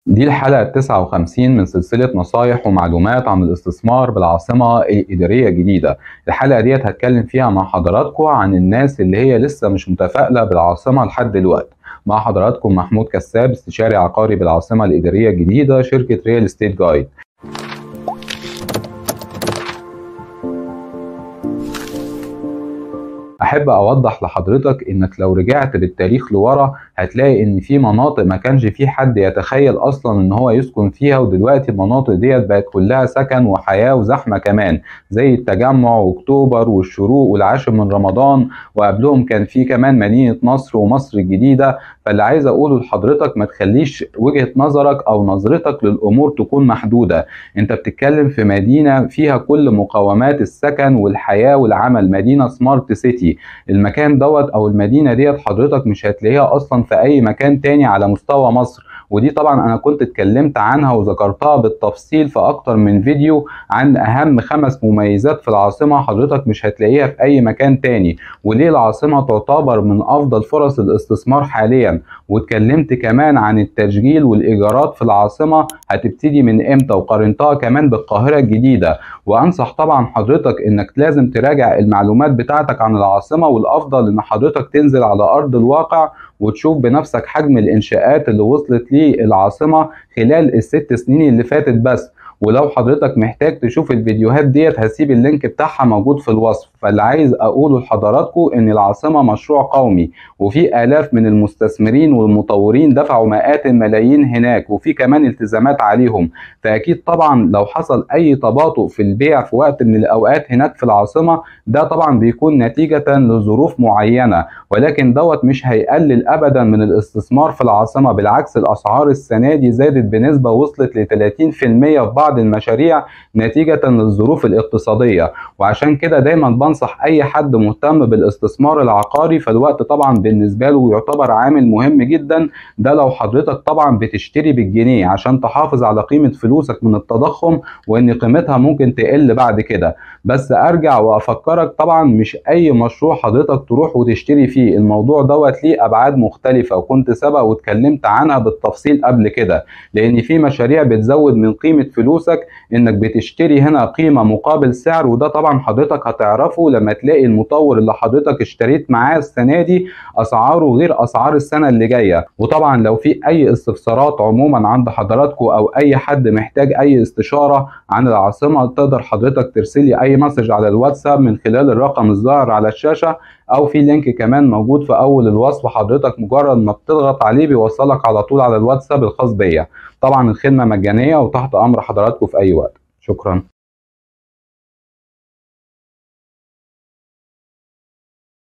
دي الحلقة 59 من سلسلة نصايح ومعلومات عن الاستثمار بالعاصمة الإدارية الجديدة الحلقة ديت هتكلم فيها مع حضراتكم عن الناس اللي هي لسه مش متفائلة بالعاصمة لحد دلوقتي مع حضراتكم محمود كساب استشاري عقاري بالعاصمة الإدارية الجديدة شركة ريال استيت جايد احب اوضح لحضرتك انك لو رجعت بالتاريخ لورا هتلاقي ان في مناطق ما كانش في حد يتخيل اصلا ان هو يسكن فيها ودلوقتي المناطق ديت بقت كلها سكن وحياه وزحمه كمان زي التجمع واكتوبر والشروق والعاشر من رمضان وقبلهم كان في كمان مدينه نصر ومصر الجديده فاللي عايز اقوله لحضرتك ما تخليش وجهه نظرك او نظرتك للامور تكون محدوده انت بتتكلم في مدينه فيها كل مقومات السكن والحياه والعمل مدينه سمارت سيتي المكان دوت او المدينه ديت حضرتك مش هتلاقيها اصلا في اي مكان تاني على مستوى مصر ودي طبعا انا كنت اتكلمت عنها وذكرتها بالتفصيل في اكتر من فيديو عن اهم خمس مميزات في العاصمة حضرتك مش هتلاقيها في اي مكان تاني وليه العاصمة تعتبر من افضل فرص الاستثمار حاليا واتكلمت كمان عن التشغيل والايجارات في العاصمة هتبتدي من امتى وقارنتها كمان بالقاهرة الجديدة وانصح طبعا حضرتك انك لازم تراجع المعلومات بتاعتك عن العاصمة والافضل ان حضرتك تنزل على ارض الواقع وتشوف بنفسك حجم الانشاءات اللي وصلت للعاصمه خلال الست سنين اللي فاتت بس ولو حضرتك محتاج تشوف الفيديوهات ديت هسيب اللينك بتاعها موجود في الوصف فاللي عايز اقوله لحضراتكم ان العاصمه مشروع قومي وفي الاف من المستثمرين والمطورين دفعوا مئات الملايين هناك وفي كمان التزامات عليهم فاكيد طبعا لو حصل اي تباطؤ في البيع في وقت من الاوقات هناك في العاصمه ده طبعا بيكون نتيجه لظروف معينه ولكن دوت مش هيقلل ابدا من الاستثمار في العاصمه بالعكس الاسعار السنه دي زادت بنسبه وصلت ل 30% في بعض المشاريع نتيجه للظروف الاقتصاديه وعشان كده دايما بنصح اي حد مهتم بالاستثمار العقاري فالوقت طبعا بالنسبه له يعتبر عامل مهم جدا ده لو حضرتك طبعا بتشتري بالجنيه عشان تحافظ على قيمه فلوسك من التضخم وان قيمتها ممكن تقل بعد كده بس ارجع وافكرك طبعا مش اي مشروع حضرتك تروح وتشتري فيه الموضوع دوت ليه ابعاد مختلفه وكنت سبق واتكلمت عنها بالتفصيل قبل كده لان في مشاريع بتزود من قيمه فلوسك انك بتشتري هنا قيمه مقابل سعر وده طبعا حضرتك هتعرفه لما تلاقي المطور اللي حضرتك اشتريت معاه السنه دي اسعاره غير اسعار السنه اللي جايه وطبعا لو في اي استفسارات عموما عند حضراتكم او اي حد محتاج اي استشاره عن العاصمه تقدر حضرتك ترسلي اي مسج على الواتساب من خلال الرقم الظاهر على الشاشه او في لينك كمان موجود في اول الوصف حضرتك مجرد ما بتضغط عليه بيوصلك على طول على الواتساب الخاص بيا طبعا الخدمه مجانيه وتحت امر حضراتكم في اي وقت شكرا